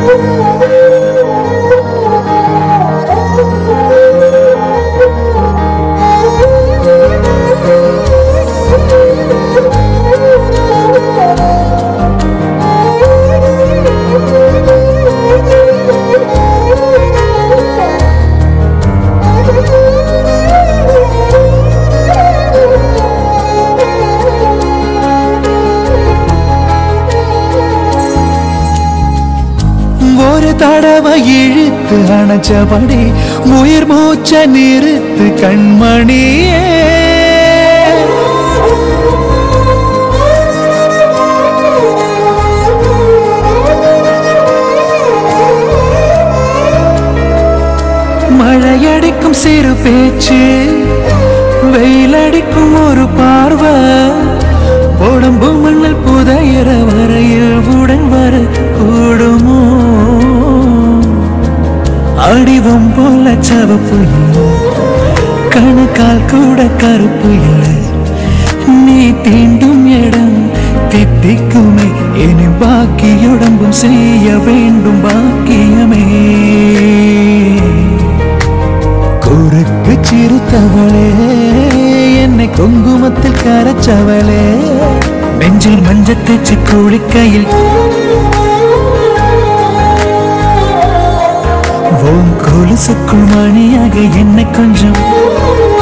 ஒரு தடவை இழுத்து அணைச்சபடி உயிர் மூச்ச நிறுத்து கண்மணியே மழையடிக்கும் சிறு பேச்சு வெயிலடிக்கும் ஒரு பார்வை உடம்பு மண்ணில் புதையிற வரையில் உடன் வர கூடுமோ அடிவம் போல சவப்பு இல்லை கணுக்கால் கூட கருப்பு இல்லை நீ தீண்டும் இடம் தித்திக்குமே இனி பாக்கியுடம்பும் செய்ய வேண்டும் பாக்கியமே குறுக்கு சிறுத்தவளே என்னை குங்குமத்தில் கரைச்சவளே நெஞ்சில் மஞ்சள் தேச்சு குளிக்கையில் உன் கொலுசுக்குள் மணியாக என்னை கொஞ்சம்